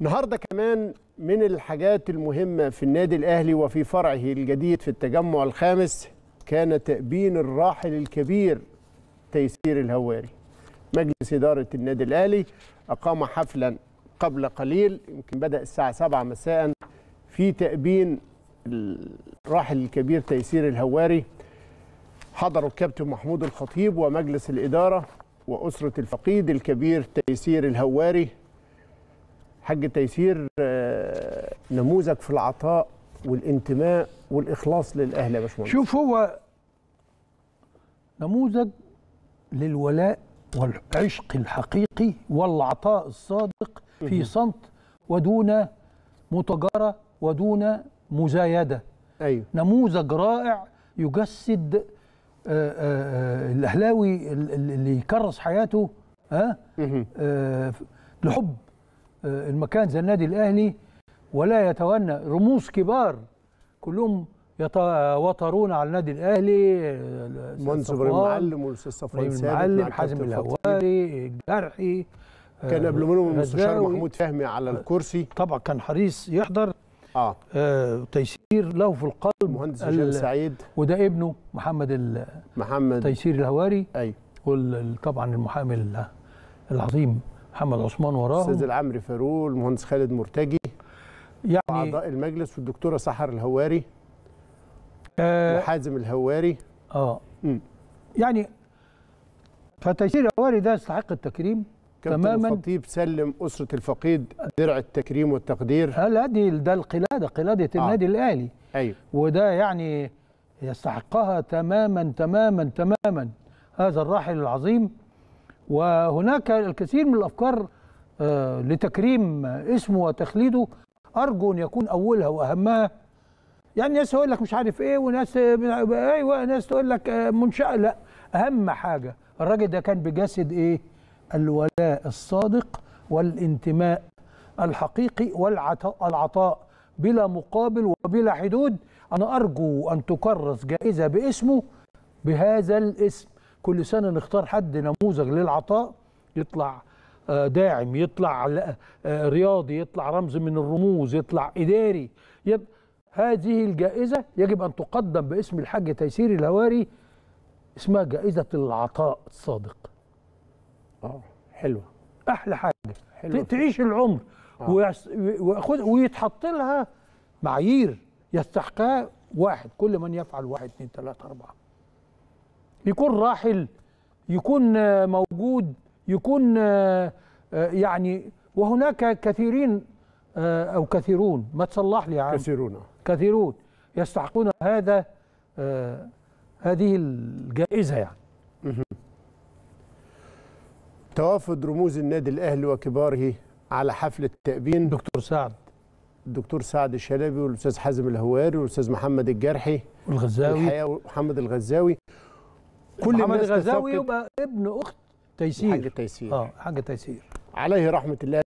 النهارده كمان من الحاجات المهمة في النادي الأهلي وفي فرعه الجديد في التجمع الخامس كان تأبين الراحل الكبير تيسير الهواري مجلس إدارة النادي الأهلي أقام حفلا قبل قليل يمكن بدأ الساعة 7 مساء في تأبين الراحل الكبير تيسير الهواري حضروا الكابتن محمود الخطيب ومجلس الإدارة وأسرة الفقيد الكبير تيسير الهواري حاج تيسير آه، نموذج في العطاء والانتماء والإخلاص للأهل يا باشمهندس شوف هو نموذج للولاء والعشق الحقيقي والعطاء الصادق في صمت ودون متجارة ودون مزايدة أيوه نموذج رائع يجسد آه، آه، آه، الأهلاوي ال- ال- اللي يكرس حياته ها مهم. آه، لحب آه، المكان زي النادي الأهلي ولا يتونى رموز كبار كلهم يتواترون على النادي الأهلي آه، الأستاذ مهندس إبراهيم صفوان، معلم والأستاذ صفوان ابراهيم ثابت مع المعلم حازم الكابتن خطيب. الهواري الجرحي كان آه، قبل منهم المستشار غزاوي. محمود فهمي على الكرسي طبعا كان حريص يحضر اه آه، تيسير له في القلب مهندس ال- هشام سعيد وده ابنه محمد ال- محمد تيسير الهواري ايوه وطبعا المحامي ال- العظيم محمد عثمان الاستاذ وراهم العمري فاروق المهندس خالد مرتجي يعني اعضاء المجلس والدكتوره سحر الهواري آه, وحازم الهواري اه مم. يعني فتيسير الهواري ده يستحق التكريم كابتن تماماً. الخطيب سلم اسره الفقيد درع التكريم والتقدير هل هذه ده القلاده قلاده آه. النادي الاهلي ايوه وده يعني يستحقها تماما تماما تماما هذا الراحل العظيم وهناك الكثير من الافكار آه، لتكريم اسمه وتخليده ارجو ان يكون اولها واهمها يعني ناس يقول لك مش عارف ايه وناس ايوه ناس تقول لك آه، منشأ لا اهم حاجه الراجل ده كان بجسد ايه الولاء الصادق والانتماء الحقيقي والعطاء العطاء بلا مقابل وبلا حدود انا ارجو ان تكرس جائزه باسمه بهذا الاسم كل سنه نختار حد نموذج للعطاء يطلع آه، داعم يطلع لا- آه، رياضي يطلع رمز من الرموز يطلع اداري يب... هذه الجائزه يجب ان تقدم باسم الحاج تيسير الهواري اسمها جائزه العطاء الصادق اه حلوه احلى حاجه حلوة. ت- تعيش العمر آه. ويس- وياخد ويتحط لها معايير يستحقها واحد كل من يفعل واحد اثنين ثلاثة أربعة يكون راحل يكون آه، موجود يكون آه، آه، يعني وهناك كثيرين آه، أو كثيرون ما تصلح لي يا عم كثيرون آه. كثيرون يستحقون هذا آه، هذه الجائزة يعني توافد رموز النادي الاهلي وكباره على حفل التأبين دكتور سعد الدكتور سعد الشلبي والاستاذ حازم الهواري والاستاذ محمد الجرحي الغزاوي الحقيقه محمد الغزاوي كل محمد الناس الغزاوي تفقد يبقى ابن أخت حاج تيسير تيسير اه حاجة تيسير عليه رحمه الله